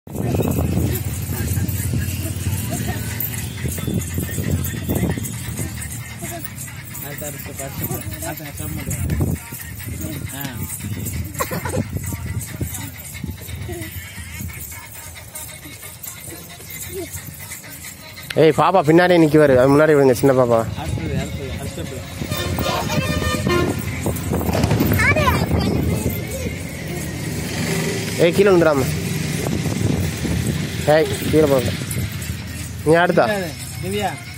அடுத்து அடுத்து அடுத்து அடுத்து ஸ்டாப் பண்ணுறேன் ஆ ஏய் பாப்பா பின்னாடியே நிற்குவாரு அது முன்னாடி விடுங்க சின்ன பாப்பா அடுத்தது அடுத்தது அடுத்த ஸ்டெப்பு ஏய் கீழே விழுந்துடாம ஏய் கீழே போங்க நீ அடுத்தா திவ்யா